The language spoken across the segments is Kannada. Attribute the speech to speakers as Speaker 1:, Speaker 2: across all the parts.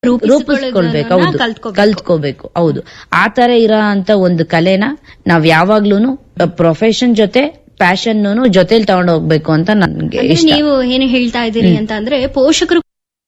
Speaker 1: ರೂಪಿಸ್ಕೊಳ್ಬೇಕು ಹೌದು
Speaker 2: ಕಲ್ತ್ಕೋಬೇಕು.
Speaker 1: ಕಲ್ತ್ಕೋಬೇಕು ಹೌದು ಆ ತರ ಇರೋ ಅಂತ ಒಂದು ಕಲೆನ ನಾವ್ ಯಾವಾಗ್ಲೂನು ಪ್ರೊಫೆಷನ್ ಜೊತೆ ಪ್ಯಾಷನ್ ಜೊತೆಲಿ ತಗೊಂಡು ಹೋಗ್ಬೇಕು ಅಂತ ನನ್ಗೆ
Speaker 2: ಅಂದ್ರೆ
Speaker 1: ಇಷ್ಟ
Speaker 2: ನೀವು ಏನು ಹೇಳ್ತಾ ಇದ್ದೀರಿ ಅಂತ ಅಂದ್ರೆ ಪೋಷಕರು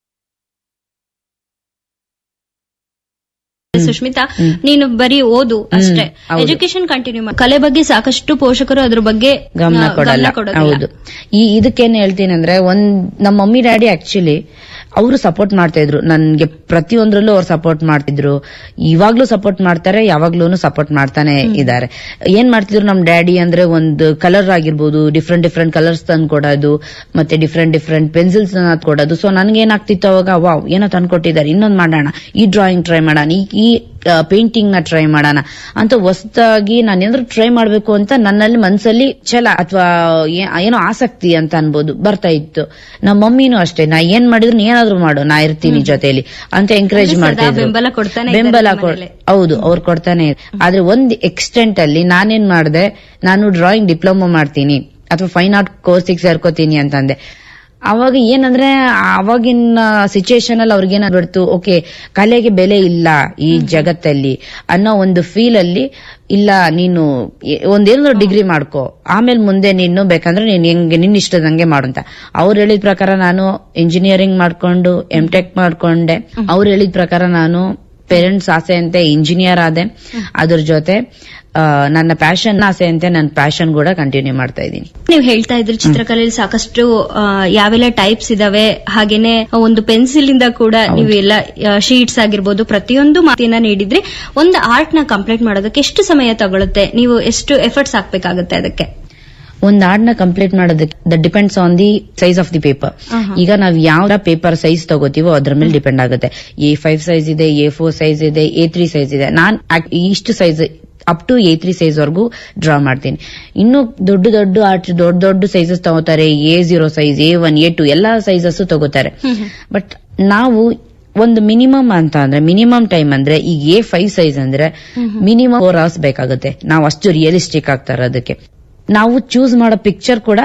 Speaker 2: ಸುಷ್ಮಿತಾ ನೀನು ಬರೀ ಓದು ಅಷ್ಟೇ
Speaker 1: ಹೌದು.
Speaker 2: ಎಜುಕೇಶನ್ ಕಂಟಿನ್ಯೂ ಮಾಡಿ ಕಲೆ ಬಗ್ಗೆ ಸಾಕಷ್ಟು ಪೋಷಕರು ಅದ್ರ ಬಗ್ಗೆ
Speaker 1: ಗಮನ
Speaker 2: ಆ,
Speaker 1: ಕೊಡಲ್ಲ
Speaker 2: ಕೊಡೋದಿಲ್ಲ.
Speaker 1: ಹೌದು ಈ ಇದಕ್ಕೇನ್ ಹೇಳ್ತೀನಿ ಅಂದ್ರೆ ಒಂದ್ ನಮ್ಮ ಮಮ್ಮಿ ಡ್ಯಾಡಿ ಆಕ್ಚುಲಿ ಅವರು ಸಪೋರ್ಟ್ ಮಾಡ್ತಾ ಇದ್ರು ನನ್ಗೆ ಪ್ರತಿಯೊಂದ್ರಲ್ಲೂ ಅವ್ರು ಸಪೋರ್ಟ್ ಮಾಡ್ತಿದ್ರು ಇವಾಗ್ಲೂ ಸಪೋರ್ಟ್ ಮಾಡ್ತಾರೆ ಯಾವಾಗ್ಲೂ ಸಪೋರ್ಟ್ ಮಾಡ್ತಾನೆ ಇದ್ದಾರೆ ಏನ್ ಮಾಡ್ತಿದ್ರು ನಮ್ ಡ್ಯಾಡಿ ಅಂದ್ರೆ ಒಂದು ಕಲರ್ ಆಗಿರ್ಬೋದು ಡಿಫ್ರೆಂಟ್ ಡಿಫ್ರೆಂಟ್ ಕಲರ್ಸ್ ತಂದು ಕೊಡೋದು ಮತ್ತೆ ಡಿಫ್ರೆಂಟ್ ಡಿಫ್ರೆಂಟ್ ಪೆನ್ಸಿಲ್ಸ್ ಕೊಡೋದು ಸೊ ನನ್ಗೆ ಏನಾಗ್ತಿತ್ತು ಅವಾಗ ವಾವ್ ಏನೋ ತಂದ್ಕೊಟ್ಟಿದ್ದಾರೆ ಇನ್ನೊಂದ್ ಮಾಡೋಣ ಈ ಡ್ರಾಯಿಂಗ್ ಟ್ರೈ ಮಾಡೋಣ ಈ- ಈ ಪೇಂಟಿಂಗ್ ನ ಟ್ರೈ ಮಾಡೋಣ ಅಂತ ಹೊಸದಾಗಿ ನಾನು ಏನಾದ್ರು ಟ್ರೈ ಮಾಡ್ಬೇಕು ಅಂತ ನನ್ನಲ್ಲಿ ಮನ್ಸಲ್ಲಿ ಛಲ ಅಥವಾ ಏನೋ ಆಸಕ್ತಿ ಅಂತ ಅನ್ಬೋದು ಬರ್ತಾ ಇತ್ತು ನಮ್ಮ ಮಮ್ಮಿನೂ ಅಷ್ಟೇ ನಾ ಏನ್ ಮಾಡಿದ್ರು ನೀ ಏನಾದ್ರು ಮಾಡು ನಾ ಇರ್ತೀನಿ ಜೊತೆಲಿ ಅಂತ ಎಂಕರೇಜ್
Speaker 2: ಅಂದ್ರೆ
Speaker 1: ಮಾಡ್ತಾ
Speaker 2: ಸದಾ
Speaker 1: ಇದ್ರು
Speaker 2: ಬೆಂಬಲ ಕೊಡ್ತಾನೆ ಇದ್ದಾರೆ
Speaker 1: ಬೆಂಬಲ
Speaker 2: ನಿಮ್ಮ
Speaker 1: ಕೊಡ್-
Speaker 2: ಮನೇಲಿ.
Speaker 1: ಹೌದು ಅವ್ರು ಕೊಡ್ತಾನೆ ಇದ್ರು. ಆದ್ರೆ ಒಂದ್ ಎಕ್ಸ್ಟೆಂಟ್ ಅಲ್ಲಿ ನಾನೇನ್ ಮಾಡ್ದೆ ನಾನು ಡ್ರಾಯಿಂಗ್ ಡಿಪ್ಲೊಮಾ ಮಾಡ್ತೀನಿ ಅಥವಾ ಫೈನ್ ಆರ್ಟ್ ಕೋರ್ಸಿಗೆ ಸೇರ್ಕೋತೀನಿ ಅಂತಂದೆ ಅವಾಗ ಏನಂದ್ರೆ ಅವಾಗಿನ ಸಿಚುಯೇಷನ್ ಅಲ್ಲಿ ಅವ್ರಿಗೇನಾಗ್ಬಿಡ್ತು ಓಕೆ ಕಲೆಗೆ ಬೆಲೆ ಇಲ್ಲ ಈ ಜಗತ್ತಲ್ಲಿ ಅನ್ನೋ ಒಂದು ಫೀಲ್ ಅಲ್ಲಿ ಇಲ್ಲ ನೀನು ಎ- ಒಂದೇನಾದ್ರು ಡಿಗ್ರಿ ಮಾಡ್ಕೋ ಆಮೇಲೆ ಮುಂದೆ ನೀನು ಬೇಕಂದ್ರೆ ನೀನ್ ಹೆಂಗೆ ನಿನ್ನ ಇಷ್ಟದಂಗೆ ಮಾಡು ಅಂತ ಅವ್ರು ಹೇಳಿದ ಪ್ರಕಾರ ನಾನು ಇಂಜಿನಿಯರಿಂಗ್ ಮಾಡ್ಕೊಂಡು ಎಂ ಟೆಕ್ ಮಾಡ್ಕೊಂಡೆ ಅವ್ರು ಹೇಳಿದ ಪ್ರಕಾರ ನಾನು ಪೇರೆಂಟ್ಸ್ ಆಸೆ ಅಂತೆ ಇಂಜಿನಿಯರ್ ಆದೆ ಅದ್ರ ಜೊತೆ ಆ, ನನ್ನ ಪ್ಯಾಷನ್ ಆಸೆ ಅಂತೆ ನನ್ನ ಪ್ಯಾಷನ್ ಕೂಡ ಕಂಟಿನ್ಯೂ ಮಾಡ್ತಾ ಇದ್ದೀನಿ
Speaker 2: ನೀವು ಹೇಳ್ತಾ ಇದ್ರಿ ಚಿತ್ರಕಲೆಯಲ್ಲಿ ಸಾಕಷ್ಟು ಆ, ಯಾವೆಲ್ಲ ಟೈಪ್ಸ್ ಇದಾವೆ ಹಾಗೇನೆ ಒಂದು ಪೆನ್ಸಿಲ್ ಇಂದ ಕೂಡ ನೀವು ಎಲ್ಲ ಶೀಟ್ಸ್ ಆಗಿರ್ಬೋದು ಪ್ರತಿಯೊಂದು ಮಾತಿನ ನೀಡಿದ್ರಿ ಒಂದು ಆರ್ಟ್ ನ ಕಂಪ್ಲೀಟ್ ಮಾಡೋದಕ್ಕೆ ಎಷ್ಟು ಸಮಯ ತಗೊಳುತ್ತೆ ನೀವು ಎಷ್ಟು ಎಫರ್ಟ್ಸ್ ಹಾಕ್ಬೇಕಾಗುತ್ತೆ ಅದಕ್ಕೆ
Speaker 1: ಒಂದ್ ಹಾಡ್ನ ಕಂಪ್ಲೀಟ್ ಮಾಡೋದಕ್ಕೆ the depends on the size of the paper ಈಗ ನಾವ್ ಯಾವ ಪೇಪರ್ ಸೈಜ್ ತಗೋತೀವೋ ಅದ್ರ ಮೇಲೆ ಡಿಪೆಂಡ್ ಆಗುತ್ತೆ ಎ ಫೈವ್ ಸೈಜ್ ಇದೆ ಎ ಫೋರ್ ಸೈಜ್ ಇದೆ ಎ ತ್ರೀ ಸೈಜ್ ಇದೆ ನಾನ್ ಆಕ್- ಇಷ್ಟು size up to A three size ವರ್ಗೂ ಡ್ರಾ ಮಾಡ್ತೀನಿ ಇನ್ನು ದೊಡ್ಡ ದೊಡ್ಡ ಆರ್ಟ್ ದೊಡ್ಡ ದೊಡ್ಡ ಸೈಜಸ್ ತಗೋತಾರೆ A zero size A one A two ಎಲ್ಲಾ ಸೈಜಸ್ ತಗೋತಾರೆ ಬಟ್ ನಾವು ಒಂದು ಮಿನಿಮಮ್ ಅಂತ ಅಂದ್ರೆ ಮಿನಿಮಮ್ ಟೈಮ್ ಅಂದ್ರೆ ಈಗ ಎ ಫೈವ್ ಸೈಜ್ ಅಂದ್ರೆ ಮಿನಿಮಮ್ ಫೋರ್ ಅವರ್ಸ್ ಬೇಕಾಗುತ್ತೆ ನಾವು ಅಷ್ಟು ರಿಯಲಿಸ್ಟಿಕ್ ಆಗ್ತಾರೆ ಅದಕ್ಕೆ ನಾವು ಚೂಸ್ ಮಾಡೋ ಪಿಕ್ಚರ್ ಕೂಡ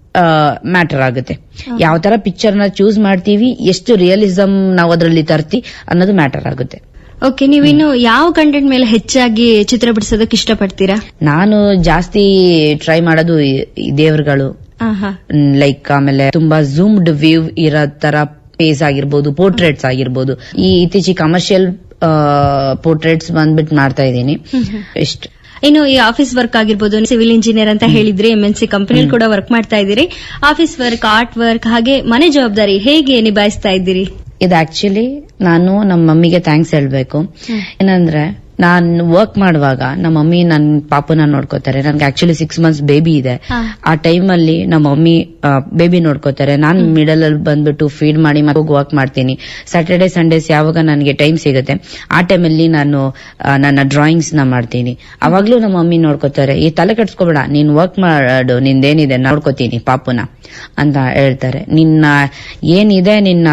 Speaker 1: ಮ್ಯಾಟರ್ ಆಗುತ್ತೆ ಯಾವ ತರ ಪಿಕ್ಚರ್ ನ ಚೂಸ್ ಮಾಡ್ತೀವಿ ಎಷ್ಟು ರಿಯಲಿಸಮ್ ನಾವು ಅದರಲ್ಲಿ ತರ್ತಿ ಅನ್ನೋದು ಮ್ಯಾಟರ್ ಆಗುತ್ತೆ
Speaker 2: ಓಕೆ ನೀವಿನ್ನು ಯಾವ ಕಂಟೆಂಟ್ ಮೇಲೆ ಹೆಚ್ಚಾಗಿ ಚಿತ್ರ ಬಿಡಿಸೋದಕ್ಕೆ ಇಷ್ಟಪಡ್ತೀರಾ
Speaker 1: ನಾನು ಜಾಸ್ತಿ ಟ್ರೈ ಮಾಡೋದು ಈ- ಈ ದೇವ್ರುಗಳು
Speaker 2: ಆಹಾ.
Speaker 1: ಲೈಕ್ ಆಮೇಲೆ ತುಂಬಾ ಝೂಮ್ಡ್ ವ್ಯೂ ಇರೋ ತರ ಪೇಸ್ ಆಗಿರ್ಬೋದು ಪೋರ್ಟ್ರೇಟ್ಸ್ ಆಗಿರ್ಬೋದು ಈ ಇತ್ತೀಚೆಗೆ ಕಮರ್ಷಿಯಲ್ ಪೋರ್ಟ್ರೇಟ್ಸ್ ಬಂದ್ಬಿಟ್ಟು ಮಾಡ್ತಾ ಇದ್ದೀನಿ ಇಷ್ಟು
Speaker 2: ಇನ್ನು ಈ ಆಫೀಸ್ ವರ್ಕ್ ಆಗಿರ್ಬೋದು ಸಿವಿಲ್ ಇಂಜಿನಿಯರ್ ಅಂತ ಹೇಳಿದ್ರಿ ಎಂ ಎನ್ ಸಿ ಕಂಪನಿ ಕೂಡ ವರ್ಕ್ ಮಾಡ್ತಾ ಇದ್ದೀರಿ ಆಫೀಸ್ ವರ್ಕ್ ಆರ್ಟ್ ವರ್ಕ್ ಹಾಗೆ ಮನೆ ಜವಾಬ್ದಾರಿ ಹೇಗೆ ನಿಭಾಯಿಸ್ತಾ ಇದ್ದೀರಿ
Speaker 1: ಇದು ಆಕ್ಚುಲಿ ನಾನು ನಮ್ಮ ಮಮ್ಮಿಗೆ ಥ್ಯಾಂಕ್ಸ್ ಹೇಳ್ಬೇಕು ಏನಂದ್ರೆ ನಾನು ವರ್ಕ್ ಮಾಡುವಾಗ ನಮ್ಮ ಮಮ್ಮಿ ನನ್ನ ಪಾಪನ ನೋಡ್ಕೋತಾರೆ ನನ್ಗೆ ಆಕ್ಚುಲಿ ಸಿಕ್ಸ್ ಮಂತ್ಸ್ ಬೇಬಿ ಇದೆ
Speaker 2: ಹಾ.
Speaker 1: ಆ ಟೈಮ್ ಅಲ್ಲಿ ನಮ್ಮ ಮಮ್ಮಿ ಬೇಬಿ ನೋಡ್ಕೋತಾರೆ ನಾನು ಮಿಡಲ್ ಅಲ್ಲಿ ಬಂದ್ಬಿಟ್ಟು ಫೀಡ್ ಮಾಡಿ ಮತ್ತೆ ಹೋಗಿ ವರ್ಕ್ ಮಾಡ್ತೀನಿ ಸ್ಯಾಟರ್ಡೆ ಸಂಡೇಸ್ ಯಾವಾಗ ನನಗೆ ಟೈಮ್ ಸಿಗುತ್ತೆ ಆ ಟೈಮಲ್ಲಿ ನಾನು ಆ, ನನ್ನ ಡ್ರಾಯಿಂಗ್ಸ್ ನ ಮಾಡ್ತೀನಿ ಅವಾಗ್ಲೂ ನಮ್ಮ ಮಮ್ಮಿ ನೋಡ್ಕೋತಾರೆ ಈ ತಲೆ ಕೆಡ್ಸ್ಕೊಬೇಡ ನೀನ್ ವರ್ಕ್ ಮಾಡು ನಿಂದೇನಿದೆ ನೋಡ್ಕೋತೀನಿ ಪಾಪುನ ಅಂತ ಹೇಳ್ತಾರೆ ನಿನ್ನ ಏನಿದೆ ನಿನ್ನ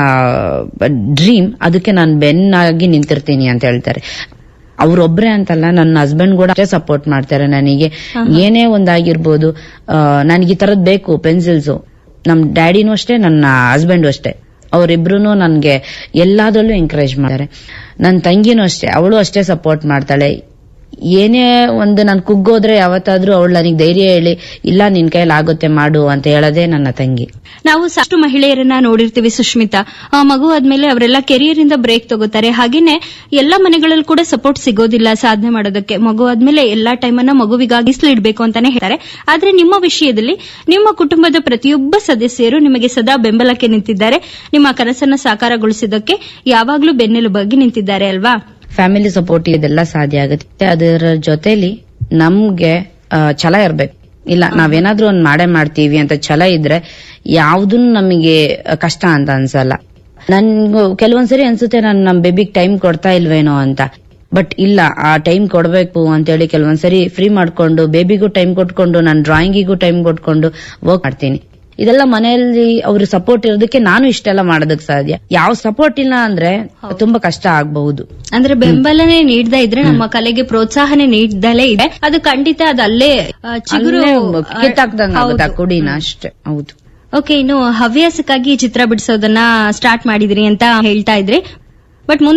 Speaker 1: ಡ್ರೀಮ್ ಅದಕ್ಕೆ ನಾನು ಬೆನ್ನಾಗಿ ನಿಂತಿರ್ತೀನಿ ಅಂತ ಹೇಳ್ತಾರೆ ಅವ್ರೊಬ್ರೆ ಅಂತಲ್ಲ ನನ್ನ ಹಸ್ಬೆಂಡ್ ಕೂಡ ಅಷ್ಟೇ ಸಪೋರ್ಟ್ ಮಾಡ್ತಾರೆ ನನಗೆ ಏನೇ ಒಂದಾಗಿರ್ಬೋದು ನನಗೆ ಈ ತರದ್ ಬೇಕು ಪೆನ್ಸಿಲ್ಸ್ ನಮ್ ಡ್ಯಾಡಿನೂ ಅಷ್ಟೇ ನನ್ನ ಹಸ್ಬೆಂಡು ಅಷ್ಟೇ ಅವರಿಬ್ರು ನನ್ಗೆ ಎಲ್ಲಾದ್ರಲ್ಲೂ ಎಂಕರೇಜ್ ಮಾಡ್ತಾರೆ ನನ್ನ ತಂಗಿನೂ ಅಷ್ಟೇ ಅವಳು ಅಷ್ಟೇ ಸಪೋರ್ಟ್ ಮಾಡ್ತಾಳೆ ಏನೇ ಒಂದು ನಾನು ಕುಗ್ಗೋದ್ರೆ ಯಾವತ್ತಾದ್ರೂ ಅವಳು ನನಗೆ ಧೈರ್ಯ ಹೇಳಿ ಇಲ್ಲ ನಿನ್ ಕೈಯಲ್ಲಿ ಆಗುತ್ತೆ ಮಾಡು ಅಂತ ಹೇಳೋದೇ ನನ್ನ ತಂಗಿ
Speaker 2: ನಾವು ಸಾಕಷ್ಟು ಮಹಿಳೆಯರನ್ನ ನೋಡಿರ್ತೀವಿ ಸುಷ್ಮಿತಾ ಆ, ಮಗು ಆದ್ಮೇಲೆ ಅವರೆಲ್ಲ ಕೆರಿಯರ್ ಇಂದ ಬ್ರೇಕ್ ತಗೋತಾರೆ ಹಾಗೇನೆ ಎಲ್ಲಾ ಮನೆಗಳಲ್ಲಿ ಕೂಡ ಸಪೋರ್ಟ್ ಸಿಗೋದಿಲ್ಲ ಸಾಧನೆ ಮಾಡೋದಕ್ಕೆ ಮಗು ಆದ್ಮೇಲೆ ಎಲ್ಲಾ ಟೈಮನ್ನ ಮಗುವಿಗಾಗಿ ಇಡ್ಬೇಕು ಅಂತಾನೆ ಹೇಳ್ತಾರೆ ಆದ್ರೆ ನಿಮ್ಮ ವಿಷಯದಲ್ಲಿ ನಿಮ್ಮ ಕುಟುಂಬದ ಪ್ರತಿಯೊಬ್ಬ ಸದಸ್ಯರು ನಿಮಗೆ ಸದಾ ಬೆಂಬಲಕ್ಕೆ ನಿಂತಿದ್ದಾರೆ ನಿಮ್ಮ ಕನಸನ್ನ ಸಾಕಾರಗೊಳಿಸಿದ್ದಕ್ಕೆ ಯಾವಾಗ್ಲೂ ಬೆನ್ನೆಲುಬಾಗಿ ನಿಂತಿದ್ದಾರೆ ಅಲ್ವಾ
Speaker 1: ಫ್ಯಾಮಿಲಿ ಸಪೋರ್ಟ್ ಇದೆಲ್ಲ ಸಾಧ್ಯ ಆಗುತ್ತೆ ಅದರ ಜೊತೆಲಿ ನಮ್ಗೆ ಆ, ಛಲ ಇರ್ಬೇಕು ಇಲ್ಲ ನಾವೇನಾದ್ರೂ ಒಂದ್ ಮಾಡೇ ಮಾಡ್ತೀವಿ ಅಂತ ಛಲ ಇದ್ರೆ ಯಾವ್ದನ್ನು ನಮಗೆ ಕಷ್ಟ ಅಂತ ಅನ್ಸಲ್ಲ ನನ್ಗೂ ಕೆಲವೊಂದ್ಸರಿ ಅನ್ಸುತ್ತೆ ನಾನು ನಮ್ ಬೇಬಿಗ್ ಟೈಮ್ ಕೊಡ್ತಾ ಇಲ್ವೇನೋ ಅಂತ ಬಟ್ ಇಲ್ಲ ಆ ಟೈಮ್ ಕೊಡ್ಬೇಕು ಅಂತೇಳಿ ಕೆಲವೊಂದ್ಸರಿ ಫ್ರೀ ಮಾಡ್ಕೊಂಡು ಬೇಬಿಗೂ ಟೈಮ್ ಕೊಟ್ಕೊಂಡು ನಾನು ಡ್ರಾಯಿಂಗಿಗೂ ಟೈಮ್ ಕೊಟ್ಕೊಂಡು ವರ್ಕ್ ಮಾಡ್ತೀನಿ ಇದೆಲ್ಲ ಮನೆಯಲ್ಲಿ ಅವ್ರ ಸಪೋರ್ಟ್ ಇರೋದಕ್ಕೆ ನಾನು ಇಷ್ಟೆಲ್ಲ ಮಾಡೋದಕ್ಕೆ ಸಾಧ್ಯ ಯಾವ ಸಪೋರ್ಟ್ ಇಲ್ಲ ಅಂದ್ರೆ ತುಂಬಾ ಕಷ್ಟ ಆಗಬಹುದು
Speaker 2: ಅಂದ್ರೆ ಬೆಂಬಲನೆ ನೀಡದೇ ಇದ್ರೆ ನಮ್ಮ ಕಲೆಗೆ ಪ್ರೋತ್ಸಾಹನೆ ನೀಡದಲೇ ಇದೆ ಅದು ಖಂಡಿತ ಅದು ಅಲ್ಲೇ ಆ, ಚಿಗುರು
Speaker 1: ಕಿತ್ತಾಕ್ದಂಗ ಆಗುತ್ತೆ ಆ
Speaker 2: ಹೌದು.
Speaker 1: ಕುಡಿನ ಅಷ್ಟೇ ಹೌದು
Speaker 2: ಓಕೆ ಇನ್ನು ಹವ್ಯಾಸಕ್ಕಾಗಿ ಚಿತ್ರ ಬಿಡಿಸೋದನ್ನ ಸ್ಟಾರ್ಟ್ ಮಾಡಿದ್ರಿ ಅಂತ ಹೇಳ್ತಾ ಇದ್ರಿ ಬಟ್ ಮುಂದೆ